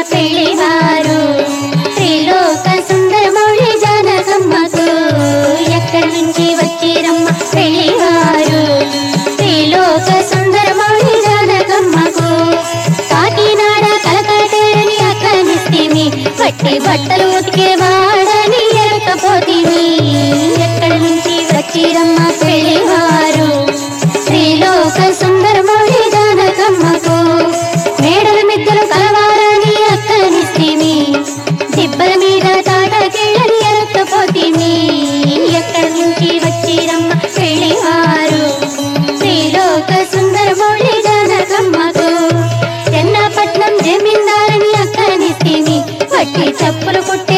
పెళ్లివారు త్రిలోక సుందరమౌళి జానకమ్మకు ఎక్కడి నుంచి వచ్చిరమ్మ పెళ్లివారు త్రిలోక సుందరమౌళి జానకమ్మకు కాకినాడ కలకటేరని అక్కనిస్తిమి పట్టి బట్టలు ఉతికేవాడని ఎరకపోతిమి ఎక్కడి నుంచి వచ్చిరమ్మ పెళ్లివారు శ్రీలోక సుందరమౌళి జానకమ్మకు మేడల మిద్దలు కలవారని అక్కనిస్తిమి దిబ్బల మీద తాటకెళ్ళని ఎరకపోతిమి ఎక్కడి నుంచి వచ్చిరమ్మ పెళ్లివారు శ్రీలోక సుందరమౌళి జానకమ్మకు చెన్నపట్నం జమీందారని అక్కనిస్తిమి పట్టి చెప్పులు కుట్టే